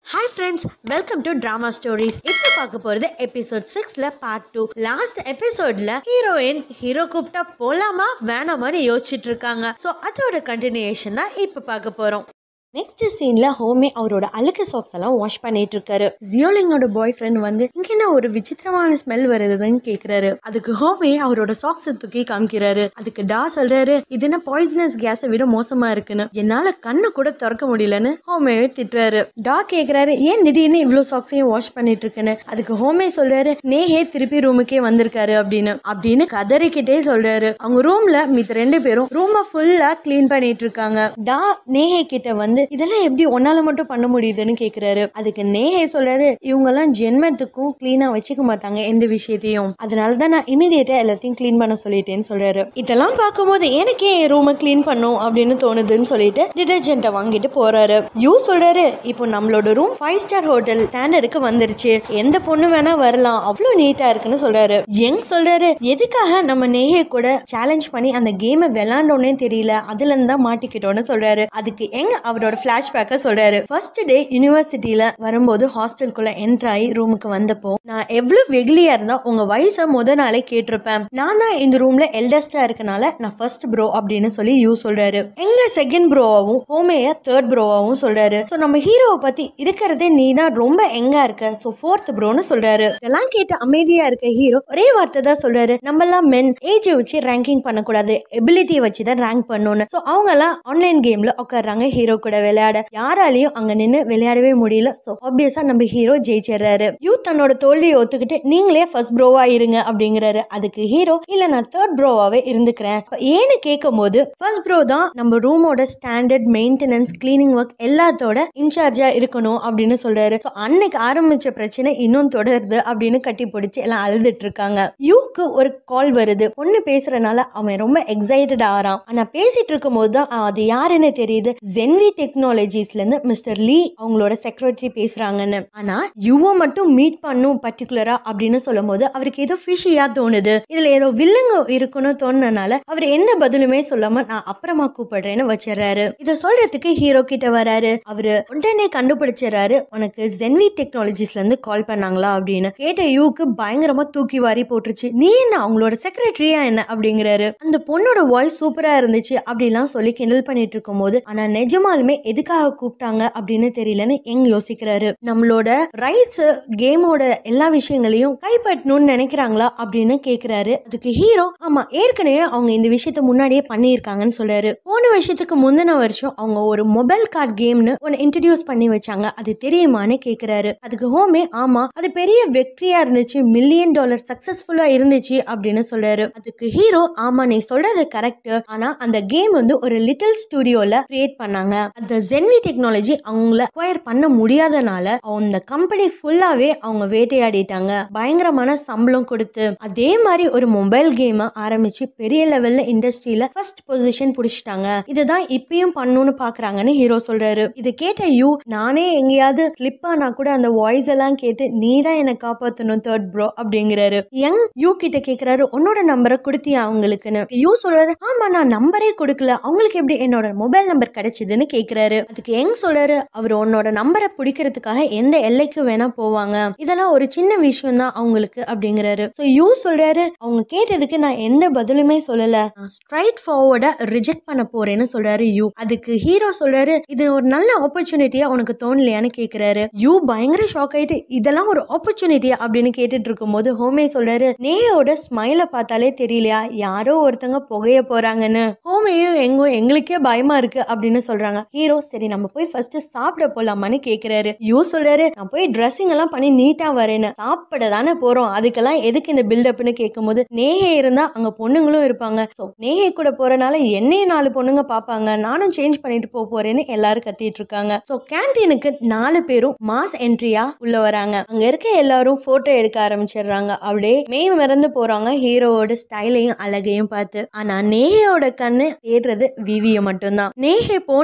hi friends welcome to drama stories இப்போ பார்க்க போகிறது எபிசோட் சிக்ஸில் பார்ட் டூ லாஸ்ட் எபிசோடில் ஹீரோயின் ஹீரோ கூப்பிட்டா போலாமா வேணாமான்னு யோசிச்சுட்டு இருக்காங்க ஸோ அதோட கண்டினியூஷன் தான் இப்போ பார்க்க போகிறோம் நெக்ஸ்ட் சீன்ல ஹோமே அவரோட அழுக்கு சாக்ஸ் எல்லாம் வாஷ் பண்ணிட்டு இருக்காரு ஜியோலிங்கோட பாய் ஃப்ரெண்ட் வந்து இங்க என்ன ஒரு விசித்திரமான ஸ்மெல் வருதுன்னு கேக்குறாரு அதுக்கு ஹோமே அவரோட சாக்ஸ் தூக்கி காமிக்கிறாரு அதுக்கு டா சொல்றாரு இது என்ன பாய்சனஸ் கேஸை விட மோசமா இருக்குன்னு என்னால கண்ணு கூட திறக்க முடியலன்னு ஹோமேவே திட்டுறாரு டா கேக்குறாரு ஏன் திடீர்னு இவ்வளவு சாக்ஸையும் வாஷ் பண்ணிட்டு இருக்குன்னு அதுக்கு ஹோமே சொல்றாரு நேஹே திருப்பி ரூமுக்கே வந்திருக்காரு அப்படின்னு அப்படின்னு கதறிக்கிட்டே சொல்றாரு அவங்க ரூம்ல மித்த ரெண்டு பேரும் ரூமை ஃபுல்லா க்ளீன் பண்ணிட்டு இருக்காங்க டா நேஹே கிட்ட வந்து இதெல்லாம் எப்படி ஒன்னால மட்டும் பண்ண முடியுதுன்னு கேக்குறாரு அதுக்கு நேஹே சொல்றாரு இவங்க எல்லாம் ஜென்மத்துக்கும் கிளீனா வச்சுக்க மாட்டாங்க எந்த விஷயத்தையும் அதனாலதான் நான் இமீடியட்டா எல்லாத்தையும் க்ளீன் பண்ண சொல்லிட்டேன்னு சொல்றாரு இதெல்லாம் பார்க்கும்போது எனக்கே என் ரூமை க்ளீன் பண்ணும் அப்படின்னு தோணுதுன்னு சொல்லிட்டு டிடர்ஜென்ட்டை வாங்கிட்டு போறாரு யூ சொல்றாரு இப்போ நம்மளோட ரூம் ஃபைவ் ஸ்டார் ஹோட்டல் ஸ்டாண்டர்டுக்கு வந்துருச்சு எந்த பொண்ணு வேணா வரலாம் அவ்வளோ நீட்டா இருக்குன்னு சொல்றாரு யங் சொல்றாரு எதுக்காக நம்ம நேஹே கூட சேலஞ்ச் பண்ணி அந்த கேமை விளாண்டோன்னே தெரியல அதுல இருந்து தான் மாட்டிக்கிட்டோன்னு சொல்றாரு அதுக்கு யங் அவரோட பிளாஷ்பேக்கை சொல்றாரு ஃபர்ஸ்ட் டே யூனிவர்சிட்டியில வரும்போது ஹாஸ்டலுக்குள்ள என்ட்ரு ஆகி ரூமுக்கு வந்தப்போ நான் எவ்வளவு வெகுலியா இருந்தா உங்க வயசை முத நாளே கேட்டிருப்பேன் நான் தான் இந்த ரூம்ல எல்டஸ்டா இருக்கனால நான் ஃபர்ஸ்ட் ப்ரோ அப்படின்னு சொல்லி யூ சொல்றாரு எங்க செகண்ட் ப்ரோவாவும் ஹோமேய தேர்ட் ப்ரோவாவும் சொல்றாரு ஸோ நம்ம ஹீரோவை பத்தி இருக்கிறதே நீ தான் ரொம்ப எங்கா இருக்க ஸோ ஃபோர்த் ப்ரோன்னு சொல்றாரு இதெல்லாம் கேட்டு அமைதியா இருக்க ஹீரோ ஒரே வார்த்தை தான் சொல்றாரு நம்ம எல்லாம் மென் ஏஜை வச்சு ரேங்கிங் பண்ணக்கூடாது எபிலிட்டி வச்சு தான் ரேங்க் பண்ணணும் ஸோ அவங்க எல்லாம் ஆன்லைன் கேம்ல உட்காடுறாங்க ஹீரோ கூட விளையாட யாராலையும் அங்க நின்று விளையாடவே முடியல ஸோ ஆப்வியஸா நம்ம ஹீரோ ஜெயிச்சிடுறாரு யூ தன்னோட தோல்வியை ஒத்துக்கிட்டு நீங்களே ஃபர்ஸ்ட் ப்ரோவா இருங்க அப்படிங்கிறாரு அதுக்கு ஹீரோ இல்ல நான் தேர்ட் ப்ரோவாவே இருந்துக்கிறேன் அப்ப ஏன்னு கேட்கும் போது ஃபர்ஸ்ட் ப்ரோ தான் நம்ம ரூமோட ஸ்டாண்டர்ட் மெயின்டெனன்ஸ் கிளீனிங் ஒர்க் எல்லாத்தோட இன்சார்ஜா இருக்கணும் அப்படின்னு சொல்றாரு ஸோ அன்னைக்கு ஆரம்பிச்ச பிரச்சனை இன்னும் தொடருது அப்படின்னு கட்டி பிடிச்சி எல்லாம் அழுதுட்டு இருக்காங்க யூக்கு ஒரு கால் வருது பொண்ணு பேசுறனால அவன் ரொம்ப எக்ஸைட்டட் ஆறான் ஆனா பேசிட்டு இருக்கும் போது தான் அது யாருன்னு தெரியுது ஜென்வி டெக்னாலஜிஸ்ல இருந்து மிஸ்டர் லீ அவங்களோட செக்ரட்டரி பேசுறாங்கன்னு ஆனா யுவ மட்டும் மீட் பண்ணும் பர்டிகுலரா அப்படின்னு சொல்லும் போது அவருக்கு ஏதோ ஃபிஷியா தோணுது இதுல ஏதோ வில்லங்க இருக்குன்னு தோணுனால அவர் எந்த பதிலுமே சொல்லாம நான் அப்புறமா கூப்பிடுறேன்னு வச்சிடறாரு இதை சொல்றதுக்கு ஹீரோ கிட்ட வராரு அவரு உடனே கண்டுபிடிச்சிடறாரு உனக்கு ஜென்வி டெக்னாலஜிஸ்ல இருந்து கால் பண்ணாங்களா அப்படின்னு கேட்ட யூக்கு பயங்கரமா தூக்கி வாரி போட்டுருச்சு நீ என்ன அவங்களோட செக்ரட்டரியா என்ன அப்படிங்கிறாரு அந்த பொண்ணோட வாய்ஸ் சூப்பரா இருந்துச்சு அப்படிலாம் சொல்லி கிண்டல் பண்ணிட்டு இருக்கும் போது ஆனா நிஜமாலுமே எதுக்காக கூப்பிட்டாங்க அப்படின்னு தெரியலன்னு எங்க யோசிக்கிறாரு நம்மளோட ரைட்ஸ் கேமோட எல்லா விஷயங்களையும் கைப்பற்றணும்னு நினைக்கிறாங்களா அப்படின்னு கேக்குறாரு அதுக்கு ஹீரோ ஆமா ஏற்கனவே அவங்க இந்த விஷயத்த முன்னாடியே பண்ணியிருக்காங்கன்னு சொல்றாரு போன வருஷத்துக்கு முந்தின வருஷம் அவங்க ஒரு மொபைல் கார்டு கேம்னு ஒன்னு இன்ட்ரடியூஸ் பண்ணி வச்சாங்க அது தெரியுமான்னு கேக்குறாரு அதுக்கு ஹோமே ஆமா அது பெரிய வெற்றியா இருந்துச்சு மில்லியன் டாலர் சக்சஸ்ஃபுல்லா இருந்துச்சு அப்படின்னு சொல்றாரு அதுக்கு ஹீரோ ஆமா நீ சொல்றது கரெக்ட் ஆனா அந்த கேம் வந்து ஒரு லிட்டில் ஸ்டுடியோல கிரியேட் பண்ணாங்க அந்த ஜென்வி டெக்னாலஜி அவங்கள அக்வயர் பண்ண முடியாதனால அந்த கம்பெனி ஃபுல்லாவே அவங்க வேட்டையாடிட்டாங்க பயங்கரமான சம்பளம் கொடுத்து அதே மாதிரி ஒரு மொபைல் கேம் ஆரம்பிச்சு பெரிய லெவல்ல இண்டஸ்ட்ரியில ஃபர்ஸ்ட் பொசிஷன் புடிச்சிட்டாங்க இதுதான் இப்பயும் பண்ணணும்னு பாக்குறாங்கன்னு ஹீரோ சொல்றாரு இது கேட்ட யூ நானே எங்கேயாவது ஸ்லிப் ஆனா கூட அந்த வாய்ஸ் எல்லாம் கேட்டு நீ தான் என்னை காப்பாத்தணும் தேர்ட் ப்ரோ அப்படிங்கிறாரு யங் யூ கிட்ட கேக்குறாரு உன்னோட நம்பரை கொடுத்தியா அவங்களுக்குன்னு யூ சொல்றாரு ஆமா நான் நம்பரே கொடுக்கல அவங்களுக்கு எப்படி என்னோட மொபைல் நம்பர் கிடைச்சதுன்னு கேக்குறாரு அதுக்கு யங் சொல்றாரு அவர் உன்னோட நம்பரை பிடிக்கிறதுக்காக எந்த எல்லைக்கு வேணா போவாங்க இதெல்லாம் ஒரு சின்ன விஷயம் தான் அவங்களுக்கு அப்படிங்கிறாரு ஸோ யூ சொல்றாரு அவங்க கேட்டதுக்கு நான் எந்த பதிலுமே சொல்லல நான் ஸ்ட்ரைட் ஃபார்வர்டா ரிஜெக்ட் பண்ண போறேன்னு சொல்றாரு யூ அதுக்கு ஹீரோ சொல்றாரு இது ஒரு நல்ல ஆப்பர்ச்சுனிட்டியா உனக்கு தோணலையான்னு கேக்குறாரு யூ பயங்கர ஷாக் ஆயிட்டு இதெல்லாம் ஒரு ஆப்பர்ச்சுனிட்டியா அப்படின்னு கேட்டுட்டு இருக்கும்போது ஹோமே சொல்றாரு நேயோட ஸ்மைல பார்த்தாலே தெரியலையா யாரோ ஒருத்தங்க புகைய போறாங்கன்னு ஹோமையும் எங்கும் எங்களுக்கே பயமா இருக்கு அப்படின்னு சொல்றாங்க ஹீரோ சரி நம்ம போய் ஃபர்ஸ்ட் சாப்பிட போலாமான்னு கேக்குறாரு யூ சொல்றாரு நான் போய் ட்ரெஸ்ஸிங் எல்லாம் பண்ணி நீட்டா வரேன்னு சாப்பிட தானே போறோம் அதுக்கெல்லாம் எதுக்கு இந்த பில்டப்னு கேட்கும்போது நேஹே இருந்தா அங்க பொண்ணுங்களும் இருப்பாங்க ஸோ நேஹே கூட போறனால என்னையும் நாலு பொண்ணுங்க பார்ப்பாங்க நானும் சேஞ்ச் பண்ணிட்டு போக போறேன்னு எல்லாரும் கத்திட்டு இருக்காங்க ஸோ கேன்டீனுக்கு நாலு பேரும் மாஸ் என்ட்ரியா உள்ள வராங்க அங்க இருக்க எல்லாரும் போட்டோ எடுக்க ஆரம்பிச்சிடுறாங்க அப்படியே மெய் மறந்து போறாங்க ஹீரோவோட ஸ்டைலையும் அழகையும் பார்த்து ஆனா நேஹையோட கண்ணு தேடுறது விவிய மட்டும்தான் நேஹே போனோட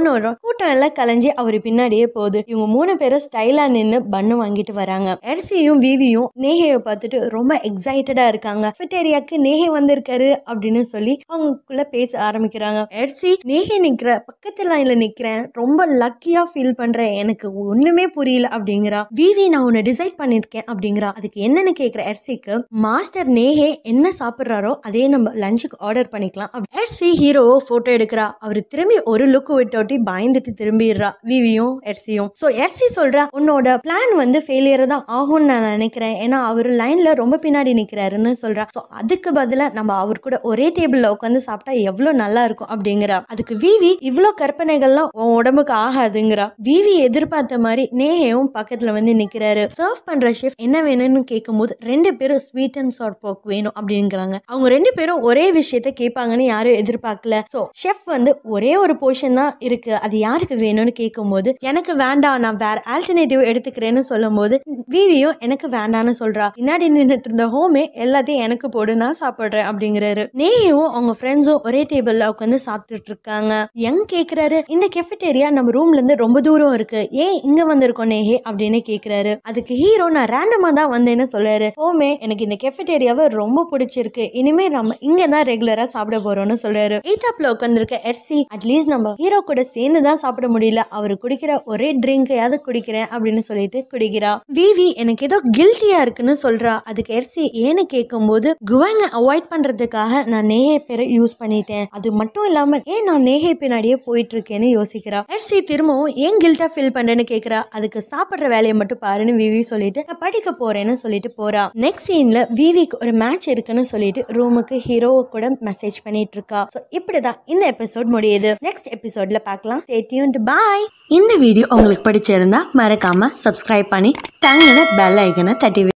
கூட்டம் எல்லாம் கலைஞ்சி அவர் பின்னாடியே போகுது இவங்க மூணு பேரும் ஸ்டைலா நின்னு பண்ணு வாங்கிட்டு வராங்க எர்சியும் விவியும் நேஹைய பார்த்துட்டு ரொம்ப எக்ஸைட்டடா இருக்காங்க கெஃபட்டேரியாக்கு நேஹே வந்திருக்காரு அப்படின்னு சொல்லி அவங்களுக்குள்ள பேச ஆரம்பிக்கிறாங்க எர்சி நேஹே நிக்கிற பக்கத்து லைன்ல நிக்கிறேன் ரொம்ப லக்கியா ஃபீல் பண்றேன் எனக்கு ஒண்ணுமே புரியல அப்படிங்கிறா விவி நான் உன்னை டிசைட் பண்ணிருக்கேன் அப்படிங்கிறா அதுக்கு என்னன்னு கேக்குற எர்சிக்கு மாஸ்டர் நேஹே என்ன சாப்பிடுறாரோ அதே நம்ம லஞ்சுக்கு ஆர்டர் பண்ணிக்கலாம் அப்படி எர்சி ஹீரோவோ போட்டோ எடுக்கிறா அவர் திரும்பி ஒரு லுக் விட்டோட்டி பயந்துட்டு திரும்பிடுறா விவியும் எர்சியும் ஸோ எர்சி சொல்றா உன்னோட பிளான் வந்து ஃபெயிலியர் தான் ஆகும்னு நான் நினைக்கிறேன் ஏன்னா அவர் லைன்ல ரொம்ப பின்னாடி நிக்கிறாருன்னு சொல்றா ஸோ அதுக்கு பதிலாக நம்ம அவர் கூட ஒரே டேபிள்ல உட்காந்து சாப்பிட்டா எவ்வளோ நல்லா இருக்கும் அப்படிங்கிறா அதுக்கு விவி இவ்வளோ கற்பனைகள்லாம் உன் உடம்புக்கு ஆகாதுங்கிறா விவி எதிர்பார்த்த மாதிரி நேஹேவும் பக்கத்துல வந்து நிக்கிறாரு சர்வ் பண்ற ஷெஃப் என்ன வேணும்னு கேட்கும்போது ரெண்டு பேரும் ஸ்வீட் அண்ட் சார் போக் வேணும் அப்படிங்கிறாங்க அவங்க ரெண்டு பேரும் ஒரே விஷயத்த கேட்பாங்கன்னு யாரும் எதிர்பார்க்கல ஸோ ஷெஃப் வந்து ஒரே ஒரு போர்ஷன் தான் இருக்கு அது யாருக்கு வேணும்னு கேட்கும்போது எனக்கு வேண்டாம் நான் வேற ஆல்டர்னேட்டிவ் எடுத்துக்கிறேன்னு சொல்லும்போது விவியும் எனக்கு வேண்டாம்னு சொல்றா பின்னாடி நின்றுட்டு இருந்த ஹோமே எல்லாத்தையும் எனக்கு போடு நான் சாப்பிடுறேன் அப்படிங்கிறாரு நேயும் அவங்க ஃப்ரெண்ட்ஸும் ஒரே டேபிள்ல உட்காந்து சாப்பிட்டுட்டு இருக்காங்க யங் கேக்குறாரு இந்த கெஃபட்டேரியா நம்ம ரூம்ல இருந்து ரொம்ப தூரம் இருக்கு ஏன் இங்க வந்திருக்கோம் நேஹே அப்படின்னு கேக்குறாரு அதுக்கு ஹீரோ நான் ரேண்டமா தான் வந்தேன்னு சொல்றாரு ஹோமே எனக்கு இந்த கெஃபட்டேரியாவை ரொம்ப பிடிச்சிருக்கு இனிமே நம்ம இங்க தான் ரெகுலரா சாப்பிட போறோம்னு சொல்றாரு எய்தாப்ல உட்காந்துருக்க எர்சி அட்லீஸ்ட் நம்ம ஹீரோ கூட சேர்ந்து தான் சாப்பிட முடியல அவர் குடிக்கிற ஒரே ட்ரிங்கையாவது குடிக்கிறேன் அப்படின்னு சொல்லிட்டு குடிக்கிறா விவி எனக்கு ஏதோ கில்ட்டியா இருக்குன்னு சொல்றா அதுக்கு எர்சி ஏன்னு கேட்கும்போது குவாங்க அவாய்ட் பண்றதுக்காக நான் நேஹே பேரை யூஸ் பண்ணிட்டேன் அது மட்டும் இல்லாம ஏன் நான் நேஹே பின்னாடியே போயிட்டு இருக்கேன்னு யோசிக்கிறா எர்சி திரும்பவும் ஏன் கில்ட்டா ஃபீல் பண்றேன்னு கேக்குறா அதுக்கு சாப்பிடுற வேலையை மட்டும் பாருன்னு விவி சொல்லிட்டு நான் படிக்க போறேன்னு சொல்லிட்டு போறா நெக்ஸ்ட் சீன்ல விவிக்கு ஒரு மேட்ச் இருக்குன்னு சொல்லிட்டு ரூமுக்கு ஹீரோ கூட மெசேஜ் பண்ணிட்டு இருக்கா ஸோ இப்படிதான் இந்த எபிசோட் முடியுது நெக்ஸ்ட் எபிசோட்ல பார்க்கலாம் பாய் இந்த வீடியோ உங்களுக்கு பிடிச்சிருந்தா மறக்காம சப்ஸ்கிரைப் பண்ணி தங்கின பெல் ஐக்கனை தட்டி